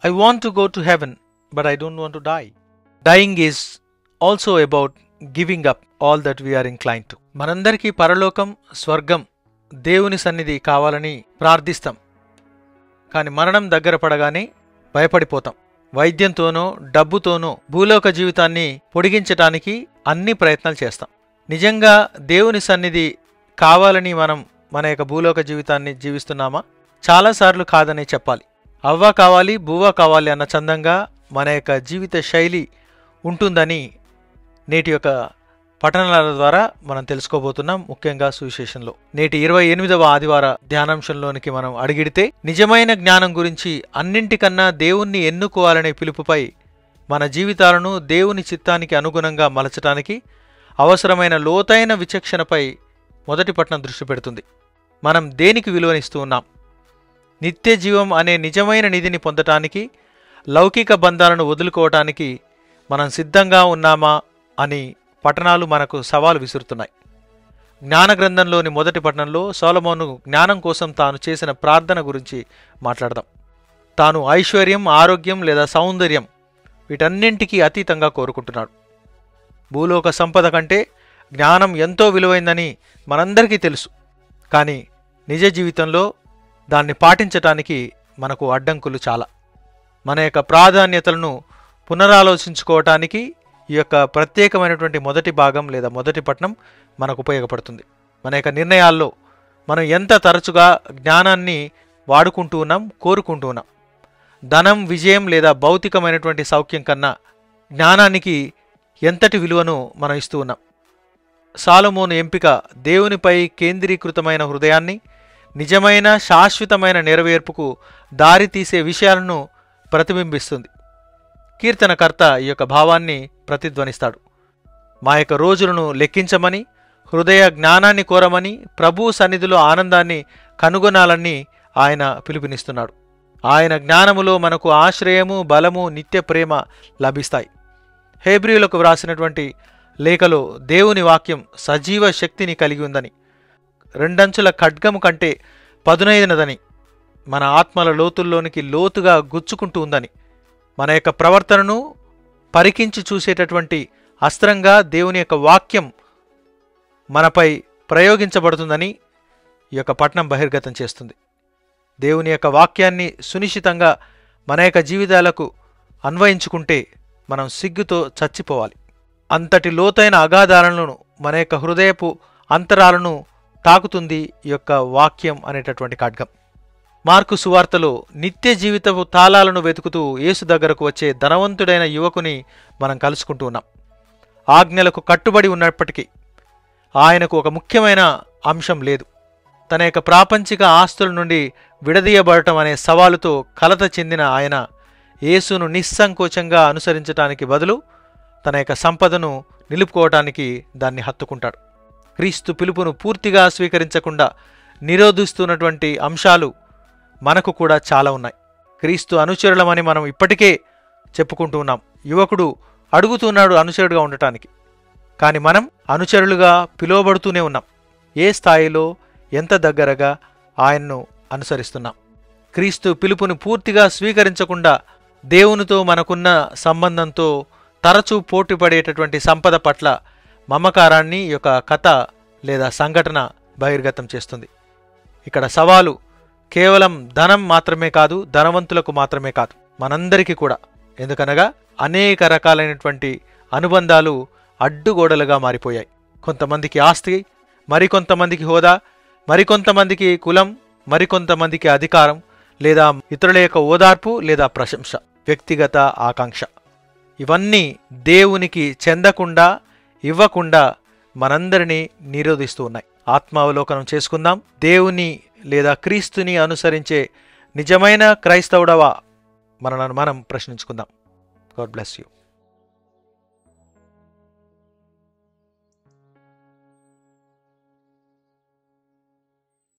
I want to go to heaven but I don't want to die dying is also about giving up all that we are incline to మనందరికీ పరలోకం స్వర్గం దేవుని సన్నిధి కావాలని ప్రార్థిస్తాం కానీ మరణం దగ్గర పడగానే భయపడిపోతాం వైద్యంతోనో డబ్బుతోనో భూలోక జీవితాన్ని పొడిగించటానికి అన్ని ప్రయత్నాలు చేస్తాం నిజంగా దేవుని సన్నిధి కావాలని మనం మన యొక్క భూలోక జీవితాన్ని జీవిస్తున్నామా చాలాసార్లు కాదనే చెప్పాలి అవ్వ కావాలి బువ్వ కావాలి అన్న చందంగా మన యొక్క జీవిత శైలి ఉంటుందని నేటి యొక్క పఠనాల ద్వారా మనం తెలుసుకోబోతున్నాం ముఖ్యంగా సువిశేషంలో నేటి ఇరవై ఎనిమిదవ ఆదివార ధ్యానాంశంలోనికి మనం అడిగిడితే నిజమైన జ్ఞానం గురించి అన్నింటికన్నా దేవుణ్ణి ఎన్నుకోవాలనే పిలుపుపై మన జీవితాలను దేవుని చిత్తానికి అనుగుణంగా మలచటానికి అవసరమైన లోతైన విచక్షణపై మొదటి పట్నం దృష్టి పెడుతుంది మనం దేనికి విలువనిస్తూ ఉన్నాం నిత్య జీవం అనే నిజమైన నిధిని పొందటానికి లౌకిక బంధాలను వదులుకోవటానికి మనం సిద్ధంగా ఉన్నామా అని పట్టణాలు మనకు సవాలు విసురుతున్నాయి జ్ఞాన గ్రంథంలోని మొదటి పట్టణంలో సోలమోను జ్ఞానం కోసం తాను చేసిన ప్రార్థన గురించి మాట్లాడదాం తాను ఐశ్వర్యం ఆరోగ్యం లేదా సౌందర్యం వీటన్నింటికీ అతీతంగా కోరుకుంటున్నాడు భూలోక సంపద కంటే జ్ఞానం ఎంతో విలువైందని మనందరికీ తెలుసు కానీ నిజ జీవితంలో దాన్ని మనకు అడ్డంకులు చాలా మన యొక్క ప్రాధాన్యతలను పునరాలోచించుకోవటానికి ఈ యొక్క ప్రత్యేకమైనటువంటి మొదటి భాగం లేదా మొదటి పట్నం మనకు ఉపయోగపడుతుంది మన యొక్క నిర్ణయాల్లో మనం ఎంత తరచుగా జ్ఞానాన్ని వాడుకుంటూ ఉన్నాం కోరుకుంటూ ఉన్నాం ధనం విజయం లేదా భౌతికమైనటువంటి సౌఖ్యం కన్నా జ్ఞానానికి ఎంతటి విలువను మనం ఇస్తూ ఉన్నాం సాలమోను ఎంపిక దేవునిపై కేంద్రీకృతమైన హృదయాన్ని నిజమైన శాశ్వతమైన నెరవేర్పుకు దారితీసే విషయాలను ప్రతిబింబిస్తుంది కీర్తనకర్త ఈ యొక్క భావాన్ని ప్రతిధ్వనిస్తాడు మా యొక్క రోజులను లెక్కించమని హృదయ జ్ఞానాన్ని కోరమని ప్రభు సన్నిధిలో ఆనందాన్ని కనుగొనాలని ఆయన పిలుపునిస్తున్నాడు ఆయన జ్ఞానములో మనకు ఆశ్రయము బలము నిత్య ప్రేమ లభిస్తాయి హేబ్రియులకు వ్రాసినటువంటి లేఖలో దేవుని వాక్యం సజీవ శక్తిని కలిగి ఉందని రెండంచుల ఖడ్గము కంటే పదునైనదని మన ఆత్మల లోతుల్లోనికి లోతుగా గుచ్చుకుంటూ ఉందని మన యొక్క ప్రవర్తనను పరికించి చూసేటటువంటి అస్త్రంగా దేవుని యొక్క వాక్యం మనపై ప్రయోగించబడుతుందని ఈ యొక్క పట్నం బహిర్గతం చేస్తుంది దేవుని యొక్క వాక్యాన్ని సునిశ్చితంగా మన యొక్క జీవితాలకు అన్వయించుకుంటే మనం సిగ్గుతో చచ్చిపోవాలి అంతటి లోతైన అగాధాలను మన యొక్క హృదయపు అంతరాలను తాకుతుంది ఈ యొక్క వాక్యం అనేటటువంటి ఖడ్గం మార్కు సువార్తలో నిత్య జీవితపు తాళాలను వెతుకుతూ యేసు దగ్గరకు వచ్చే ధనవంతుడైన యువకుని మనం కలుసుకుంటూ ఉన్నాం ఆజ్ఞలకు కట్టుబడి ఉన్నప్పటికీ ఆయనకు ఒక ముఖ్యమైన అంశం లేదు తన యొక్క ప్రాపంచిక ఆస్తుల నుండి విడదీయబడటం అనే సవాలుతో కలత చెందిన ఆయన యేసును నిస్సంకోచంగా అనుసరించటానికి బదులు తన యొక్క సంపదను నిలుపుకోవటానికి దాన్ని హత్తుకుంటాడు క్రీస్తు పిలుపును పూర్తిగా స్వీకరించకుండా నిరోధిస్తున్నటువంటి అంశాలు మనకు కూడా చాలా ఉన్నాయి క్రీస్తు అనుచరులమని మనం ఇప్పటికే చెప్పుకుంటూ ఉన్నాం యువకుడు అడుగుతున్నాడు అనుచరుడుగా ఉండటానికి కానీ మనం అనుచరులుగా పిలువబడుతూనే ఉన్నాం ఏ స్థాయిలో ఎంత దగ్గరగా ఆయన్ను అనుసరిస్తున్నాం క్రీస్తు పిలుపును పూర్తిగా స్వీకరించకుండా దేవునితో మనకున్న సంబంధంతో తరచూ పోటీపడేటటువంటి సంపద పట్ల మమకారాన్ని ఈ యొక్క కథ లేదా సంఘటన బహిర్గతం చేస్తుంది ఇక్కడ సవాలు కేవలం ధనం మాత్రమే కాదు ధనవంతులకు మాత్రమే కాదు మనందరికీ కూడా ఎందుకనగా అనేక రకాలైనటువంటి అనుబంధాలు అడ్డుగోడలుగా మారిపోయాయి కొంతమందికి ఆస్తి మరికొంతమందికి హోదా మరికొంతమందికి కులం మరికొంతమందికి అధికారం లేదా ఇతరుల యొక్క ఓదార్పు లేదా ప్రశంస వ్యక్తిగత ఆకాంక్ష ఇవన్నీ దేవునికి చెందకుండా ఇవ్వకుండా మనందరినీ నిరోధిస్తూ ఉన్నాయి ఆత్మావలోకనం చేసుకుందాం దేవుని లేదా క్రీస్తుని అనుసరించే నిజమైన క్రైస్తవుడవా మనలను మనం ప్రశ్నించుకుందాం గాడ్ బ్లెస్ యూ